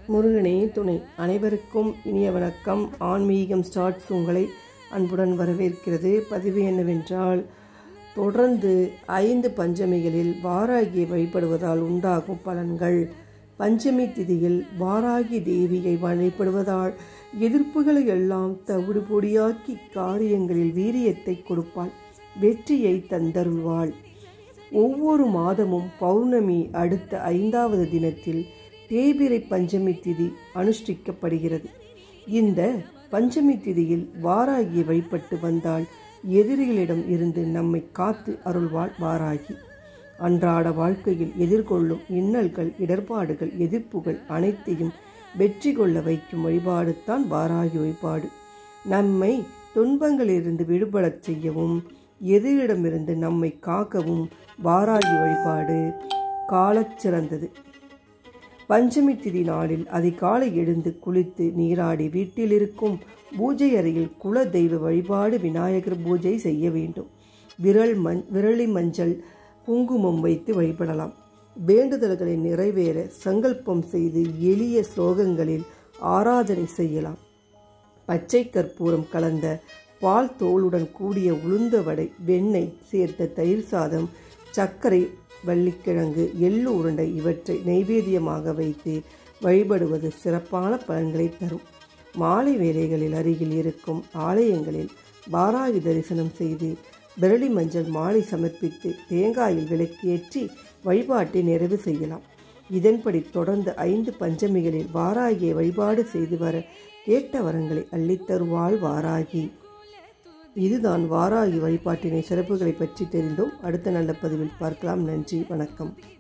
முருகனே துணை அனைவருக்கும் இனிய வணக்கம் ஆன்மீகம் ஸ்டார்ட்ஸ் உங்களை அன்புடன் வரவேற்கிறது பதிவு என்னவென்றால் தொடர்ந்து ஐந்து பஞ்சமிகளில் வாராகியை வழிபடுவதால் உண்டாகும் பலன்கள் பஞ்சமி திதியில் வாராகி தேவியை வழிபடுவதால் எதிர்ப்புகளை எல்லாம் தவிடு பொடியாக்கி காரியங்களில் வீரியத்தை கொடுப்பாள் வெற்றியை தந்தருள்வாள் ஒவ்வொரு மாதமும் பௌர்ணமி அடுத்த ஐந்தாவது தினத்தில் தேய்பிரை பஞ்சமி திதி அனுஷ்டிக்கப்படுகிறது இந்த பஞ்சமி திதியில் வாராகியை வழிபட்டு வந்தால் எதிரிகளிடம் இருந்து நம்மை காத்து அருள்வாள் வாராகி அன்றாட வாழ்க்கையில் எதிர்கொள்ளும் இன்னல்கள் இடர்பாடுகள் எதிர்ப்புகள் அனைத்தையும் வெற்றி கொள்ள வைக்கும் வழிபாடு தான் வாராகி வழிபாடு நம்மை துன்பங்களிலிருந்து விடுபடச் செய்யவும் எதிரிடமிருந்து நம்மை காக்கவும் வாராகி வழிபாடு காலச் சிறந்தது பஞ்சமி திதி நாளில் அதிகாலை எழுந்து குளித்து நீராடி வீட்டில் இருக்கும் பூஜை அறையில் குல தெய்வ வழிபாடு விநாயகர் பூஜை செய்ய வேண்டும் விரல் மண் விரலி மஞ்சள் குங்குமம் வைத்து வழிபடலாம் வேண்டுதல்களை நிறைவேற சங்கல்பம் செய்து எளிய ஸ்லோகங்களில் ஆராதனை செய்யலாம் பச்சை கற்பூரம் கலந்த பால் தோலுடன் கூடிய உளுந்த வடை வெண்ணெய் சேர்த்த தயிர் சாதம் சர்க்கரை வள்ளிக்கிழங்கு எள்ளு உருண்டை இவற்றை நைவேத்தியமாக வைத்து வழிபடுவது சிறப்பான பலன்களை தரும் மாலை வேளைகளில் அருகில் இருக்கும் ஆலயங்களில் வாராகி தரிசனம் செய்து விரலி மஞ்சள் மாலை சமர்ப்பித்து தேங்காயில் விளக்கேற்றி வழிபாட்டை நிறைவு செய்யலாம் இதன்படி தொடர்ந்து ஐந்து பஞ்சமிகளில் வாராகியை வழிபாடு செய்து வர கேட்ட வரங்களை அள்ளித்தருவாள் வாராகி இதுதான் வாராகி வழிபாட்டினை சிறப்புகளை பற்றி தெரிந்தோம் அடுத்த நல்ல பதிவில் பார்க்கலாம் நன்றி வணக்கம்